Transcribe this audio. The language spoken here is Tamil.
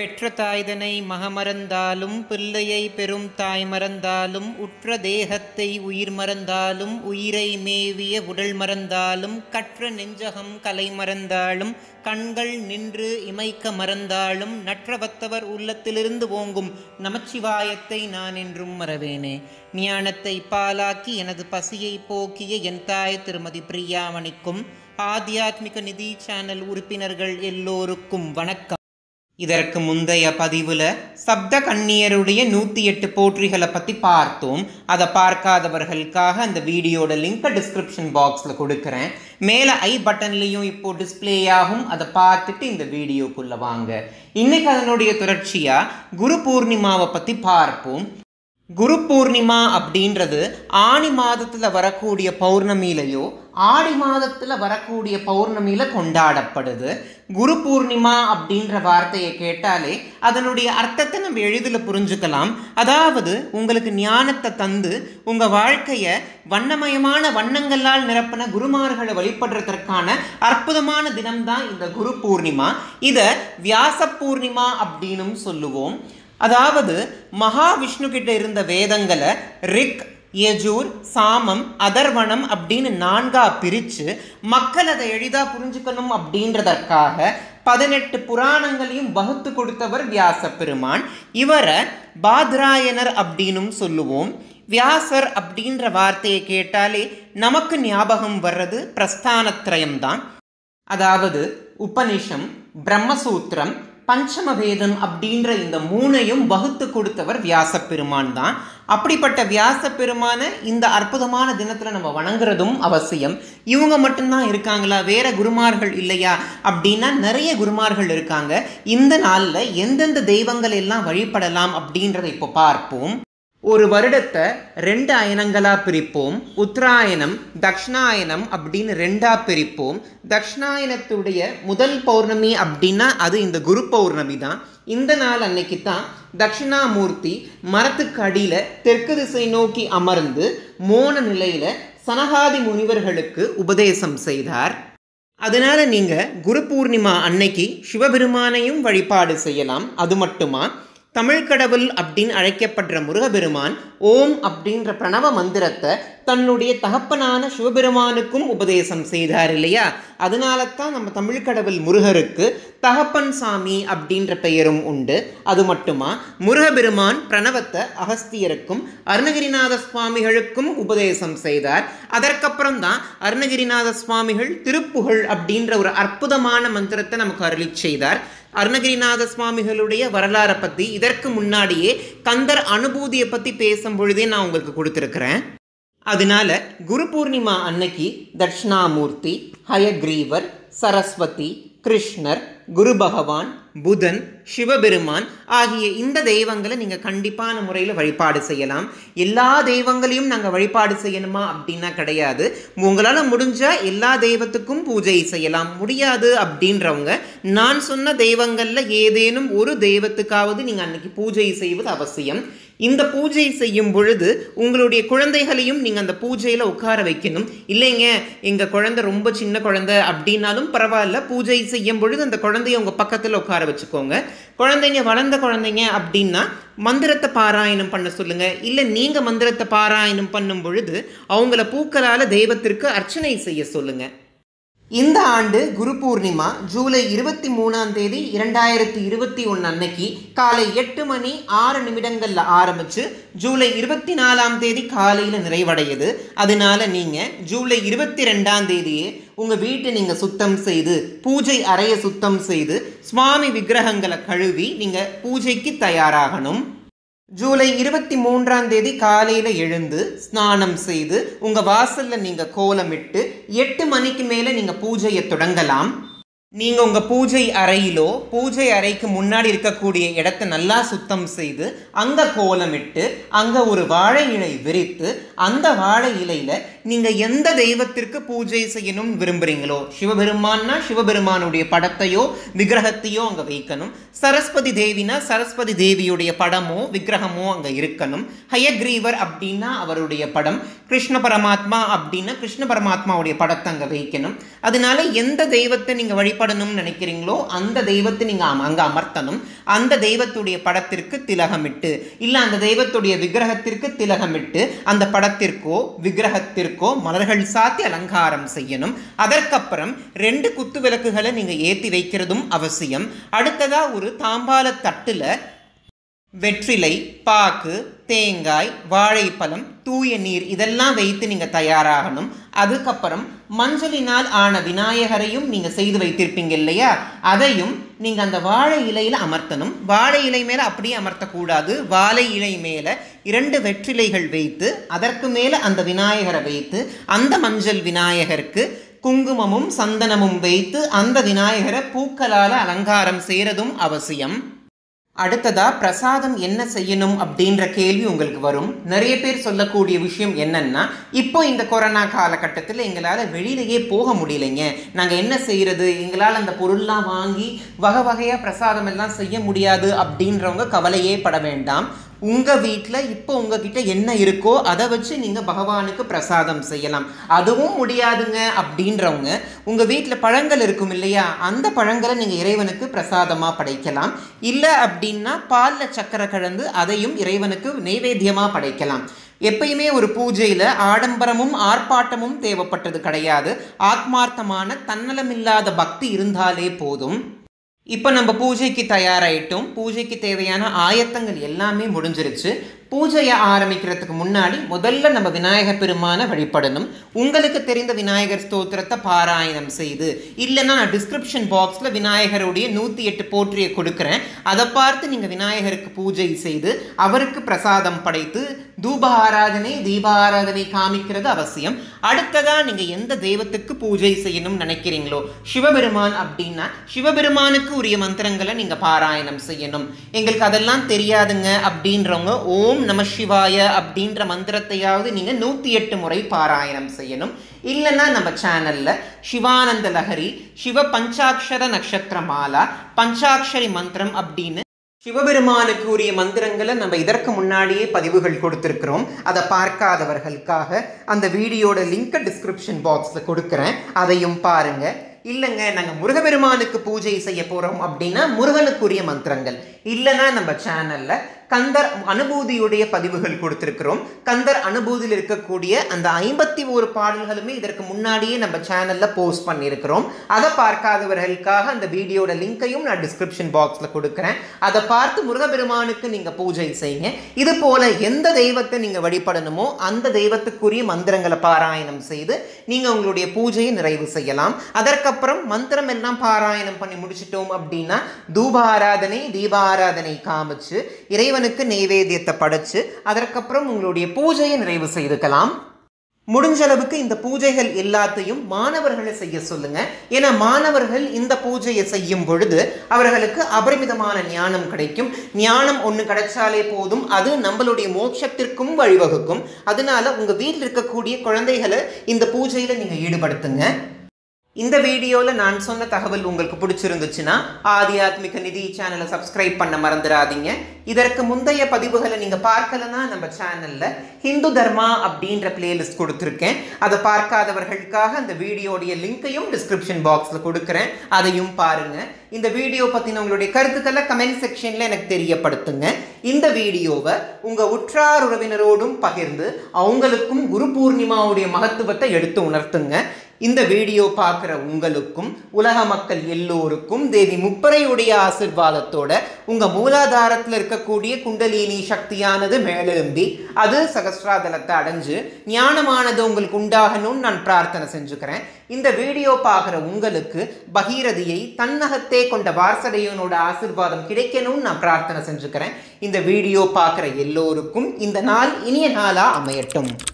பெற்ற தாய்தனை மகமறந்தாலும் பிள்ளையை பெரும் தாய் மறந்தாலும் உற்ற தேகத்தை உயிர் மறந்தாலும் உயிரை மேவிய உடல் மறந்தாலும் கற்ற நெஞ்சகம் கலை மறந்தாலும் கண்கள் நின்று இமைக்க மறந்தாலும் நற்றவத்தவர் உள்ளத்திலிருந்து ஓங்கும் நமச்சிவாயத்தை நான் என்றும் மறவேனே ஞானத்தை பாலாக்கி எனது பசியை போக்கிய என் தாய் திருமதி பிரியாமணிக்கும் ஆத்தியாத்மிக நிதி சேனல் உறுப்பினர்கள் எல்லோருக்கும் வணக்கம் இதற்கு முந்தைய பதிவில் சப்த கண்ணியருடைய நூற்றி எட்டு போற்றிகளை பற்றி பார்த்தோம் அதை பார்க்காதவர்களுக்காக அந்த வீடியோட லிங்கை டிஸ்கிரிப்ஷன் பாக்ஸில் கொடுக்குறேன் மேலே ஐ பட்டன்லேயும் இப்போ டிஸ்பிளே ஆகும் அதை பார்த்துட்டு இந்த வீடியோக்குள்ளே வாங்க இன்னைக்கு அதனுடைய தொடர்ச்சியாக குரு பூர்ணிமாவை பற்றி பார்ப்போம் குரு பூர்ணிமா அப்படின்றது ஆணி மாதத்தில் வரக்கூடிய பௌர்ணமியிலையோ ஆடி மாதத்தில் வரக்கூடிய பௌர்ணமியில் கொண்டாடப்படுது குரு பூர்ணிமா அப்படின்ற வார்த்தையை கேட்டாலே அதனுடைய அர்த்தத்தை நம்ம எளிதில் புரிஞ்சுக்கலாம் அதாவது உங்களுக்கு ஞானத்தை தந்து உங்கள் வாழ்க்கையை வண்ணமயமான வண்ணங்களால் நிரப்பின குருமார்களை வழிபடுறதற்கான அற்புதமான தினம்தான் இந்த குரு பூர்ணிமா இதை வியாச பூர்ணிமா அப்படின்னும் சொல்லுவோம் அதாவது மகாவிஷ்ணு கிட்ட இருந்த வேதங்களை ரிக் யஜூர் சாமம் அதர்வனம் அப்படின்னு நான்கா பிரித்து மக்கள் அதை எளிதாக புரிஞ்சுக்கணும் அப்படின்றதற்காக பதினெட்டு புராணங்களையும் வகுத்து கொடுத்தவர் வியாச பெருமான் இவரை பாத்ராயனர் அப்படின்னும் சொல்லுவோம் வியாசர் அப்படின்ற வார்த்தையை கேட்டாலே நமக்கு ஞாபகம் வர்றது பிரஸ்தானத்ரயம் தான் அதாவது உபனிஷம் பிரம்மசூத்திரம் பஞ்சம வேதம் அப்படின்ற இந்த மூணையும் வகுத்து கொடுத்தவர் வியாச பெருமான் தான் அப்படிப்பட்ட வியாச பெருமான இந்த அற்புதமான தினத்தில் நம்ம வணங்குறதும் அவசியம் இவங்க மட்டும்தான் இருக்காங்களா வேற குருமார்கள் இல்லையா அப்படின்னா நிறைய குருமார்கள் இருக்காங்க இந்த நாளில் எந்தெந்த தெய்வங்கள் எல்லாம் வழிபடலாம் அப்படின்றத இப்போ பார்ப்போம் ஒரு வருடத்தை ரெண்டு அயனங்களாக பிரிப்போம் உத்தராயணம் தக்ஷணாயனம் அப்படின்னு ரெண்டாக பிரிப்போம் தக்ஷணாயனத்துடைய முதல் பௌர்ணமி அப்படின்னா அது இந்த குரு பௌர்ணமி தான் இந்த நாள் அன்னைக்கு தான் தட்சிணாமூர்த்தி மரத்துக்கு அடியில் தெற்கு திசை நோக்கி அமர்ந்து மோன நிலையில் சனகாதி முனிவர்களுக்கு உபதேசம் செய்தார் அதனால நீங்க குரு பூர்ணிமா அன்னைக்கு சிவபெருமானையும் வழிபாடு செய்யலாம் அது மட்டுமா தமிழ் கடவுள் அப்படின்னு அழைக்கப்படுற முருகபெருமான் ஓம் அப்படின்ற பிரணவ மந்திரத்தை தன்னுடைய தகப்பனான சிவபெருமானுக்கும் உபதேசம் செய்தார் இல்லையா அதனால தான் நம்ம தமிழ் கடவுள் முருகருக்கு தகப்பன் சாமி அப்படின்ற பெயரும் உண்டு அது மட்டுமா முருகபெருமான் பிரணவத்தை அகஸ்தியருக்கும் அருணகிரிநாத சுவாமிகளுக்கும் உபதேசம் செய்தார் அதற்கப்புறம் தான் அருணகிரிநாத சுவாமிகள் திருப்புகழ் அப்படின்ற ஒரு அற்புதமான மந்திரத்தை நமக்கு அருளி செய்தார் அருணகிரிநாத சுவாமிகளுடைய வரலாறை பற்றி இதற்கு முன்னாடியே கந்தர் அனுபூதியை பற்றி பேசும் பொழுதே நான் உங்களுக்கு கொடுத்துருக்குறேன் அதனால குரு பூர்ணிமா அன்னைக்கு தட்சிணாமூர்த்தி ஹயக்ரீவர் சரஸ்வதி கிருஷ்ணர் குரு பகவான் புதன் சிவபெருமான் ஆகிய இந்த தெய்வங்களை நீங்கள் கண்டிப்பான முறையில் வழிபாடு செய்யலாம் எல்லா தெய்வங்களையும் நாங்கள் வழிபாடு செய்யணுமா அப்படின்னா கிடையாது உங்களால் முடிஞ்சால் எல்லா தெய்வத்துக்கும் பூஜை செய்யலாம் முடியாது அப்படின்றவங்க நான் சொன்ன தெய்வங்களில் ஏதேனும் ஒரு தெய்வத்துக்காவது நீங்கள் அன்னைக்கு பூஜை செய்வது அவசியம் இந்த பூஜை செய்யும் பொழுது உங்களுடைய குழந்தைகளையும் நீங்கள் அந்த பூஜையில் உட்கார வைக்கணும் இல்லைங்க எங்கள் குழந்தை ரொம்ப சின்ன குழந்தை அப்படின்னாலும் பரவாயில்ல பூஜை செய்யும் பொழுது அந்த குழந்தைய உங்கள் பக்கத்தில் உட்கார வச்சுக்கோங்க குழந்தைங்க வளர்ந்த குழந்தைங்க அப்படின்னா மந்திரத்தை பாராயணம் பண்ண சொல்லுங்க இல்லை நீங்கள் மந்திரத்தை பாராயணம் பண்ணும் பொழுது அவங்கள பூக்களால் தெய்வத்திற்கு அர்ச்சனை செய்ய சொல்லுங்க இந்த ஆண்டு குரு பூர்ணிமா ஜூலை இருபத்தி மூணாம் தேதி இரண்டாயிரத்தி இருபத்தி ஒன்று அன்னைக்கு காலை எட்டு மணி ஆறு நிமிடங்களில் ஆரம்பித்து ஜூலை இருபத்தி நாலாம் தேதி காலையில் நிறைவடையுது அதனால நீங்கள் ஜூலை இருபத்தி ரெண்டாம் தேதியே உங்கள் வீட்டை நீங்கள் சுத்தம் செய்து பூஜை அறையை சுத்தம் செய்து சுவாமி விக்கிரகங்களை கழுவி நீங்கள் பூஜைக்கு தயாராகணும் ஜூலை இருபத்தி மூன்றாம் தேதி காலையில் எழுந்து ஸ்நானம் செய்து உங்கள் வாசலில் நீங்கள் கோலமிட்டு எட்டு மணிக்கு மேலே நீங்கள் பூஜையை தொடங்கலாம் நீங்கள் உங்கள் பூஜை அறையிலோ பூஜை அறைக்கு முன்னாடி இருக்கக்கூடிய இடத்த நல்லா சுத்தம் செய்து அங்கே கோலமிட்டு அங்கே ஒரு வாழை இலை விரித்து அந்த வாழை இலையில் நீங்கள் எந்த தெய்வத்திற்கு பூஜை செய்யணும் விரும்புகிறீங்களோ சிவபெருமான்னா சிவபெருமானுடைய படத்தையோ விக்கிரகத்தையோ அங்கே வைக்கணும் சரஸ்வதி தேவினா சரஸ்வதி தேவியுடைய படமோ விக்கிரகமோ அங்கே இருக்கணும் ஹயக்ரீவர் அப்படின்னா அவருடைய படம் கிருஷ்ண பரமாத்மா அப்படின்னா கிருஷ்ண பரமாத்மாவுடைய படத்தை அங்கே வைக்கணும் அதனால எந்த தெய்வத்தை நீங்கள் வழிபட வழிபடணும்னு நினைக்கிறீங்களோ அந்த தெய்வத்தை நீங்கள் அங்கே அமர்த்தணும் அந்த தெய்வத்துடைய படத்திற்கு திலகமிட்டு இல்லை அந்த தெய்வத்துடைய விக்கிரகத்திற்கு திலகமிட்டு அந்த படத்திற்கோ விக்கிரகத்திற்கோ மலர்கள் சாத்தி அலங்காரம் செய்யணும் அதற்கப்புறம் ரெண்டு குத்து விளக்குகளை நீங்கள் ஏற்றி வைக்கிறதும் அவசியம் அடுத்ததாக ஒரு தாம்பால தட்டில் வெற்றிலை பாக்கு தேங்காய் வாழைப்பழம் தூய நீர் இதெல்லாம் வைத்து நீங்கள் தயாராகணும் அதுக்கப்புறம் மஞ்சளினால் ஆன விநாயகரையும் நீங்கள் செய்து வைத்திருப்பீங்க இல்லையா அதையும் நீங்கள் அந்த வாழை இலையில் அமர்த்தணும் வாழை இலை மேலே அப்படியே அமர்த்தக்கூடாது வாழை இலை மேலே இரண்டு வெற்றிலைகள் வைத்து அதற்கு மேலே அந்த விநாயகரை வைத்து அந்த மஞ்சள் விநாயகருக்கு குங்குமமும் சந்தனமும் வைத்து அந்த விநாயகரை பூக்களால் அலங்காரம் செய்கிறதும் அவசியம் அடுத்ததா பிரசாதம் என்ன செய்யணும் அப்படின்ற கேள்வி உங்களுக்கு வரும் நிறைய பேர் சொல்லக்கூடிய விஷயம் என்னன்னா இப்போ இந்த கொரோனா காலகட்டத்தில் எங்களால் வெளியிலேயே போக முடியலைங்க நாங்கள் என்ன செய்யறது எங்களால் அந்த பொருள்லாம் வாங்கி வகை வகையாக பிரசாதம் எல்லாம் செய்ய முடியாது அப்படின்றவங்க கவலையே பட வேண்டாம் உங்கள் வீட்டில் இப்போ உங்ககிட்ட என்ன இருக்கோ அதை வச்சு நீங்கள் பகவானுக்கு பிரசாதம் செய்யலாம் அதுவும் முடியாதுங்க அப்படின்றவங்க உங்கள் வீட்டில் பழங்கள் இருக்கும் இல்லையா அந்த பழங்களை நீங்கள் இறைவனுக்கு பிரசாதமாக படைக்கலாம் இல்லை அப்படின்னா பாலில் சக்கரை கலந்து அதையும் இறைவனுக்கு நைவேத்தியமாக படைக்கலாம் எப்பயுமே ஒரு பூஜையில் ஆடம்பரமும் ஆர்ப்பாட்டமும் தேவைப்பட்டது கிடையாது ஆத்மார்த்தமான தன்னலமில்லாத பக்தி இருந்தாலே போதும் இப்போ நம்ம பூஜைக்கு தயாராயிட்டோம் பூஜைக்கு தேவையான ஆயத்தங்கள் எல்லாமே முடிஞ்சிருச்சு பூஜையை ஆரம்பிக்கிறதுக்கு முன்னாடி முதல்ல நம்ம விநாயகர் பெருமான வழிபடணும் உங்களுக்கு தெரிந்த விநாயகர் ஸ்தோத்திரத்தை பாராயணம் செய்து இல்லைன்னா நான் டிஸ்கிரிப்ஷன் பாக்ஸில் விநாயகருடைய நூற்றி எட்டு போற்றியை கொடுக்குறேன் அதை பார்த்து நீங்கள் விநாயகருக்கு பூஜை செய்து அவருக்கு பிரசாதம் படைத்து தூப ஆராதனை தீப ஆராதனை காமிக்கிறது அவசியம் அடுத்ததாக நீங்கள் எந்த தெய்வத்துக்கு பூஜை செய்யணும்னு நினைக்கிறீங்களோ சிவபெருமான் அப்படின்னா சிவபெருமானுக்கு உரிய மந்திரங்களை நீங்கள் பாராயணம் செய்யணும் எங்களுக்கு அதெல்லாம் தெரியாதுங்க அப்படின்றவங்க ஓம் நம சிவாய அப்படின்ற மந்திரத்தையாவது நீங்கள் நூற்றி எட்டு முறை பாராயணம் செய்யணும் இல்லைன்னா நம்ம சேனலில் சிவானந்த லஹரி சிவ பஞ்சாட்சர நட்சத்திர மாலா பஞ்சாட்சரி மந்திரம் அப்படின்னு சிவபெருமானுக்கு உரிய மந்திரங்களை நம்ம இதற்கு முன்னாடியே பதிவுகள் கொடுத்துருக்குறோம் அதை பார்க்காதவர்களுக்காக அந்த வீடியோட லிங்கை டிஸ்கிரிப்ஷன் பாக்ஸில் கொடுக்குறேன் அதையும் பாருங்கள் இல்லைங்க நாங்கள் முருகபெருமானுக்கு பூஜை செய்ய போகிறோம் அப்படின்னா முருகனுக்குரிய மந்திரங்கள் இல்லைன்னா நம்ம சேனலில் கந்தர் அனுபூதியுடைய பதிவுகள் கொடுத்துருக்கிறோம் கந்தர் அனுபூதியில் இருக்கக்கூடிய அந்த ஐம்பத்தி ஒரு பாடல்களுமே இதற்கு முன்னாடியே நம்ம சேனலில் போஸ்ட் பண்ணியிருக்கிறோம் அதை பார்க்காதவர்களுக்காக அந்த வீடியோட லிங்கையும் நான் டிஸ்கிரிப்ஷன் பாக்ஸில் கொடுக்குறேன் அதை பார்த்து முருகபெருமானுக்கு நீங்கள் பூஜை செய்யுங்க இது போல எந்த தெய்வத்தை நீங்கள் வழிபடணுமோ அந்த தெய்வத்துக்குரிய மந்திரங்களை பாராயணம் செய்து நீங்கள் உங்களுடைய பூஜையை நிறைவு செய்யலாம் அதற்கப்புறம் மந்திரம் எல்லாம் பாராயணம் பண்ணி முடிச்சிட்டோம் அப்படின்னா தூப ஆராதனை தீப ஆராதனை காமிச்சு இறைவன் இறைவனுக்கு நெய்வேத்தியத்தை படைச்சு அதற்கப்புறம் உங்களுடைய பூஜையை நிறைவு செய்துக்கலாம் முடிஞ்ச அளவுக்கு இந்த பூஜைகள் எல்லாத்தையும் மாணவர்களை செய்ய சொல்லுங்க ஏன்னா மாணவர்கள் இந்த பூஜையை செய்யும் பொழுது அவர்களுக்கு அபரிமிதமான ஞானம் கிடைக்கும் ஞானம் ஒன்று கிடைச்சாலே போதும் அது நம்மளுடைய மோட்சத்திற்கும் வழிவகுக்கும் அதனால உங்க வீட்டில் இருக்கக்கூடிய குழந்தைகளை இந்த பூஜையில நீங்க ஈடுபடுத்துங்க இந்த வீடியோவில் நான் சொன்ன தகவல் உங்களுக்கு பிடிச்சிருந்துச்சுன்னா ஆத்தியாத்மிக நிதி சேனலை சப்ஸ்கிரைப் பண்ண மறந்துடாதீங்க இதற்கு முந்தைய பதிவுகளை நீங்கள் பார்க்கலன்னா நம்ம சேனலில் ஹிந்து தர்மா அப்படின்ற பிளேலிஸ்ட் கொடுத்துருக்கேன் அதை பார்க்காதவர்களுக்காக அந்த வீடியோடைய லிங்க்கையும் டிஸ்கிரிப்ஷன் பாக்ஸில் கொடுக்குறேன் அதையும் பாருங்கள் இந்த வீடியோ பற்றின உங்களுடைய கருத்துக்களை கமெண்ட் செக்ஷனில் எனக்கு தெரியப்படுத்துங்க இந்த வீடியோவை உங்கள் உற்றார் உறவினரோடும் பகிர்ந்து அவங்களுக்கும் குரு பூர்ணிமாவுடைய மகத்துவத்தை எடுத்து உணர்த்துங்க இந்த வீடியோ பார்க்குற உங்களுக்கும் உலக மக்கள் எல்லோருக்கும் தேவி முப்பரையுடைய ஆசிர்வாதத்தோட உங்கள் மூலாதாரத்தில் இருக்கக்கூடிய குண்டலினி சக்தியானது மேலெழும்பி அது சகஸ்ராதலத்தை அடைஞ்சு ஞானமானது உங்களுக்கு உண்டாகணும்னு நான் பிரார்த்தனை செஞ்சுக்கிறேன் இந்த வீடியோ பார்க்குற உங்களுக்கு பகீரதியை தன்னகத்தே கொண்ட வாரசடையனோட ஆசிர்வாதம் கிடைக்கணும்னு நான் பிரார்த்தனை செஞ்சுக்கிறேன் இந்த வீடியோ பார்க்குற எல்லோருக்கும் இந்த நாள் இனிய நாளாக அமையட்டும்